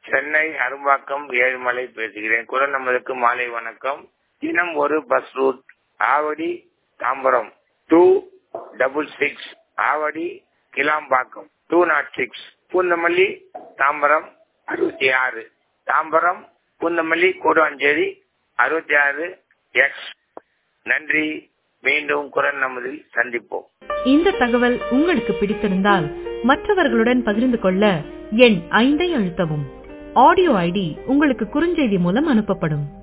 சென்னை அரும்பாக்கம் ஏழுமலை பேசுகிறேன் குரல் நமதுக்கு மாலை வணக்கம் தினம் ஒரு bus route Avadi Tambaram two double six Avadi Kilambakkam two nought six Poonamallee Tambaram அறுபத்தி ஆறு தாம்பரம் பூந்தமல்லி கூடுவாஞ்சேரி அறுபத்தி ஆறு எக்ஸ் நன்றி மீண்டும் குரல் நமதில் சந்திப்போம் இந்த தகவல் உங்களுக்கு பிடித்திருந்தால் மற்றவர்களுடன் பகிர்ந்து கொள்ள எண் ஐந்தை அழுத்தவும் ஆடியோ ஐடி உங்களுக்கு குறுஞ்செய்தி மூலம் அனுப்பப்படும்